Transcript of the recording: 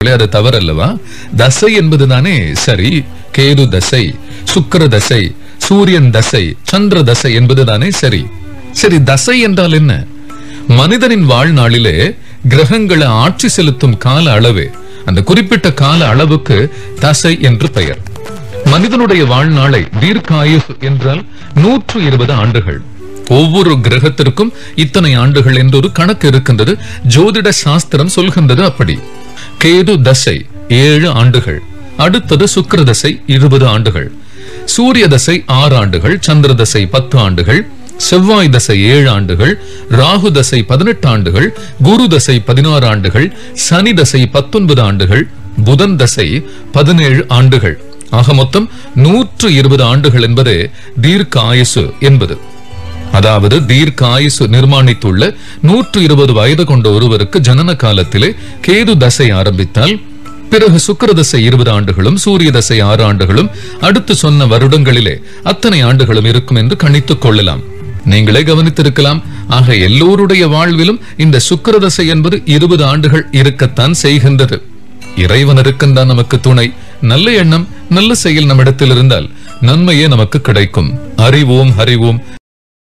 அது தவறல்லவா தசை என்பதுதானே சரி கேது தசை சுக்கிர தசை சூரியன் தசை சந்திர தசை என்பதுதானே சரி சரி தசை என்றால் என்ன மனிதனின் வாழ்நாளிலே கிரகங்களை ஆட்சி செலுத்தும் கால அளவே அந்த குறிப்பிட்ட கால அளவுக்கு தசை என்று பெயர் மனிதனுடைய வாழ்நாளை தீர்க்காயுசு என்றால் நூற்று இருபது ஆண்டுகள் ஒவ்வொரு கிரகத்திற்கும் இத்தனை ஆண்டுகள் என்றொரு கணக்கு இருக்கின்றது ஜோதிட சாஸ்திரம் சொல்கின்றது அப்படி கேது தசை ஏழு ஆண்டுகள் அடுத்தது சுக்கிர தசை இருபது ஆண்டுகள் சூரிய தசை ஆறு ஆண்டுகள் சந்திர தசை பத்து ஆண்டுகள் செவ்வாய் தசை ஏழு ஆண்டுகள் ராகு தசை பதினெட்டு ஆண்டுகள் குரு தசை பதினாறு ஆண்டுகள் சனி தசை பத்தொன்பது ஆண்டுகள் புதன் தசை பதினேழு ஆண்டுகள் ஆக மொத்தம் நூற்று இருபது ஆண்டுகள் என்பது தீர்க்க ஆயுசு என்பது அதாவது தீர்க்க ஆயுசு நிர்மாணித்துள்ள நூற்று இருபது வயது கொண்ட ஒருவருக்கு ஜனன காலத்திலே கேது தசை ஆரம்பித்தால் பிறகு சுக்கிர தசை இருபது ஆண்டுகளும் சூரிய தசை ஆறு ஆண்டுகளும் அடுத்து சொன்ன வருடங்களிலே அத்தனை ஆண்டுகளும் இருக்கும் என்று கணித்துக் கொள்ளலாம் நீங்களே கவனித்திருக்கலாம் ஆக எல்லோருடைய வாழ்விலும் இந்த சுக்கிர தசை என்பது இருபது ஆண்டுகள் இருக்கத்தான் செய்கின்றது இறைவன் இருக்கின்றான் நமக்கு துணை நல்ல எண்ணம் நல்ல செயல் நம்மிடத்தில் இருந்தால் நன்மையே நமக்கு கிடைக்கும் அறிவோம் அறிவோம்